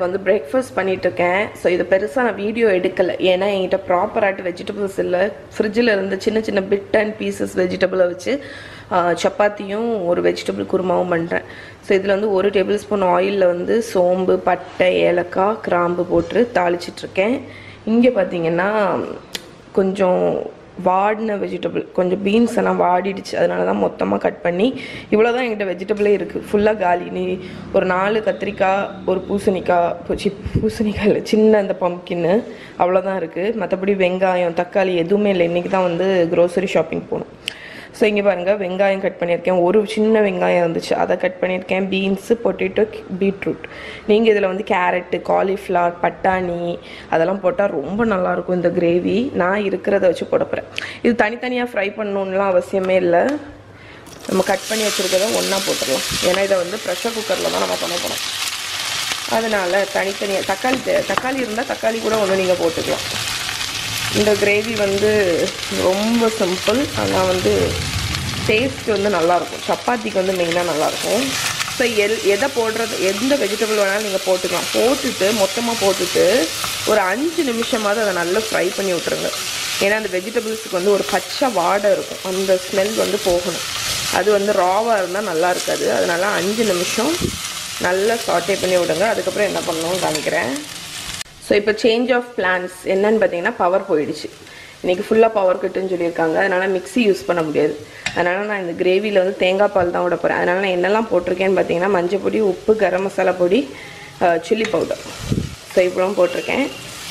இப்போ வந்து பிரேக்ஃபாஸ்ட் பண்ணிட்டு இருக்கேன் ஸோ இது பெருசாக நான் வீடியோ எடுக்கலை ஏன்னா என்கிட்ட ப்ராப்பராட்டு வெஜிடபிள்ஸ் இல்லை ஃப்ரிட்ஜில் இருந்த சின்ன சின்ன பிட் அண்ட் பீசஸ் வெஜிடபிளை வச்சு ஆ, சப்பாத்தியும் ஒரு வெஜிடபிள் குருமாவும் பண்ணுறேன் ஸோ இதில் வந்து ஒரு டேபிள் ஸ்பூன் ஆயிலில் வந்து சோம்பு பட்டை ஏலக்காய் கிராம்பு போட்டு தாளிச்சிட்ருக்கேன் இங்கே பார்த்தீங்கன்னா கொஞ்சம் வாடின வெஜிடபிள் கொஞ்சம் பீன்ஸ் எல்லாம் வாடிடுச்சு அதனால தான் மொத்தமாக கட் பண்ணி இவ்வளோ தான் என்கிட்ட வெஜிடபிளே இருக்குது ஃபுல்லாக காலி நீ ஒரு நாலு கத்திரிக்காய் ஒரு பூசணிக்காய் பூ- சி பூசணிக்காய் இல்லை சின்ன அந்த பம்கின்னு அவ்வளோதான் இருக்குது மற்றபடி வெங்காயம் தக்காளி எதுவுமே இல்லை இன்றைக்கி தான் வந்து க்ரோசரி ஷாப்பிங் போகணும் ஸோ இங்கே பாருங்கள் வெங்காயம் கட் பண்ணியிருக்கேன் ஒரு சின்ன வெங்காயம் இருந்துச்சு அதை கட் பண்ணியிருக்கேன் பீன்ஸு பொட்டேட்டோ பீட்ரூட் நீங்கள் இதில் வந்து கேரட்டு காலிஃப்ளவர் பட்டாணி அதெல்லாம் போட்டால் ரொம்ப நல்லாயிருக்கும் இந்த கிரேவி நான் இருக்கிறத வச்சு போட போகிறேன் இது தனித்தனியாக ஃப்ரை பண்ணணுன்னுலாம் அவசியமே இல்லை நம்ம கட் பண்ணி வச்சுருக்கத ஒன்றா போட்டுடலாம் ஏன்னா இதை வந்து ப்ரெஷர் குக்கரில் தான் நம்ம பண்ண போகிறோம் அதனால் தனித்தனியாக தக்காளி தே- தக்காளி இருந்தால் தக்காளி கூட ஒன்று நீங்கள் போட்டுக்கலாம் இந்த கிரேவி வந்து ரொம்ப சிம்பிள் ஆனால் வந்து டேஸ்ட் வந்து நல்லாயிருக்கும் சப்பாத்திக்கு வந்து மெயினாக நல்லாயிருக்கும் ஸோ எல் எதை போடுறது எந்த வெஜிடபிள் வேணாலும் நீங்கள் போட்டுக்கலாம் போட்டுட்டு மொத்தமாக போட்டுட்டு ஒரு அஞ்சு நிமிஷமாவது அதை நல்லா ஃப்ரை பண்ணி விட்ருங்க ஏன்னா அந்த வெஜிடபிள்ஸுக்கு வந்து ஒரு பச்சை வாடை இருக்கும் அந்த ஸ்மெல் வந்து போகணும் அது வந்து ராவாக இருந்தால் நல்லா இருக்காது அதனால அஞ்சு நிமிஷம் நல்லா சாட்டே பண்ணி விடுங்க அதுக்கப்புறம் என்ன பண்ணணும்னு காமிக்கிறேன் ஸோ இப்போ சேஞ்ச் ஆஃப் பிளான்ஸ் என்னன்னு பார்த்தீங்கன்னா பவர் போயிடுச்சு இன்றைக்கி ஃபுல்லாக பவர் கட்டுன்னு சொல்லியிருக்காங்க அதனால் மிக்ஸி யூஸ் பண்ண முடியாது அதனால் நான் இந்த கிரேவியில் வந்து தேங்காய் பால் தான் விட போகிறேன் அதனால் நான் என்னெல்லாம் போட்டிருக்கேன்னு பார்த்தீங்கன்னா மஞ்சள் பொடி உப்பு கரம் மசாலா பொடி சில்லி பவுடர் ஸோ இவ்வளோ போட்டிருக்கேன்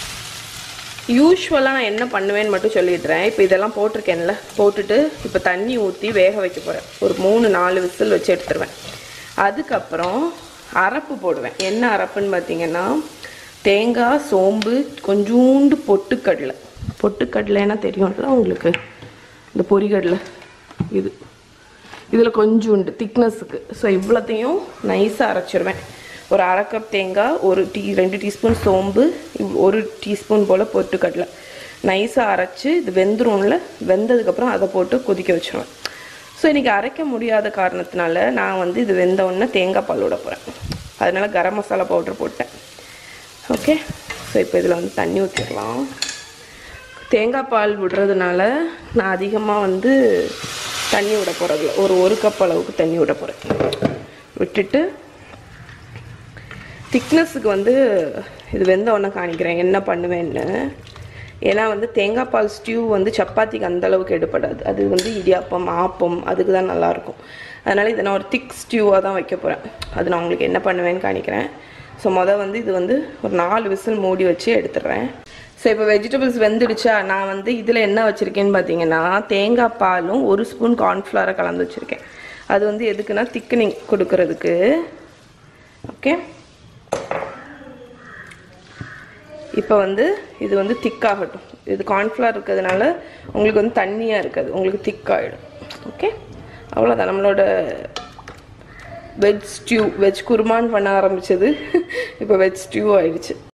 யூஸ்வலாக நான் என்ன பண்ணுவேன்னு மட்டும் சொல்லிடுறேன் இப்போ இதெல்லாம் போட்டிருக்கேன்ல போட்டுட்டு இப்போ தண்ணி ஊற்றி வேக வைக்க போகிறேன் ஒரு மூணு நாலு விசில் வச்சு எடுத்துருவேன் அதுக்கப்புறம் அரப்பு போடுவேன் என்ன அரப்புன்னு பார்த்தீங்கன்னா தேங்காய் சோம்பு கொஞ்சூண்டு பொட்டுக்கடலை பொட்டுக்கடலைன்னா தெரியும்ல உங்களுக்கு இந்த பொரிகடலை இது இதில் கொஞ்சோண்டு திக்னஸுக்கு ஸோ இவ்வளோத்தையும் நைஸாக அரைச்சிருவேன் ஒரு அரை கப் தேங்காய் ஒரு டீ ரெண்டு டீஸ்பூன் சோம்பு இவ்- ஒரு டீஸ்பூன் போல் பொட்டுக்கடலை நைஸாக அரைச்சி இது வெந்துரும்ல வெந்ததுக்கப்புறம் அதை போட்டு கொதிக்க வச்சிருவேன் ஸோ இன்றைக்கி அரைக்க முடியாத காரணத்தினால நான் வந்து இது வெந்த உடனே தேங்காய் பால் விட போகிறேன் அதனால கரம் மசாலா பவுடர் போட்டேன் ஓகே ஸோ இப்போ இதில் வந்து தண்ணி ஊற்றிடலாம் தேங்காய் பால் விடுறதுனால நான் அதிகமாக வந்து தண்ணி விட போகிறதில்ல ஒரு ஒரு கப் அளவுக்கு தண்ணி விட போகிறேன் விட்டுட்டு திக்னஸுக்கு வந்து இது வெந்த உடனே காணிக்கிறேன் என்ன பண்ணுவேன்னு ஏன்னா வந்து தேங்காய் பால் ஸ்டியூ வந்து சப்பாத்திக்கு அந்த அளவுக்கு எடுப்படாது அது வந்து இடியாப்பம் ஆப்பம் அதுக்கு தான் நல்லாயிருக்கும் அதனால் இதை நான் ஒரு திக் ஸ்டியூவாக தான் வைக்க போகிறேன் அது நான் உங்களுக்கு என்ன பண்ணுவேன்னு காணிக்கிறேன் ஸோ மொதல் வந்து இது வந்து ஒரு நாலு விசில் மூடி வச்சு எடுத்துடுறேன் ஸோ இப்போ வெஜிடபிள்ஸ் வெந்துடுச்சா நான் வந்து இதில் என்ன வச்சுருக்கேன்னு பார்த்தீங்கன்னா தேங்காய் பாலும் ஒரு ஸ்பூன் கார்ன்ஃப்ளவரை கலந்து வச்சுருக்கேன் அது வந்து எதுக்குன்னா திக்கனிங் கொடுக்கறதுக்கு ஓகே இப்போ வந்து இது வந்து திக்காகட்டும் இது கார்ன்ஃப்ளவர் இருக்கிறதுனால உங்களுக்கு வந்து தண்ணியாக இருக்காது உங்களுக்கு திக்காகிடும் ஓகே அவ்வளோதான் நம்மளோட வெஜ் ஸ்டியூ வெஜ் குருமான் பண்ண ஆரம்பிச்சது இப்போ வெஜ் ஸ்டியூ ஆயிடுச்சு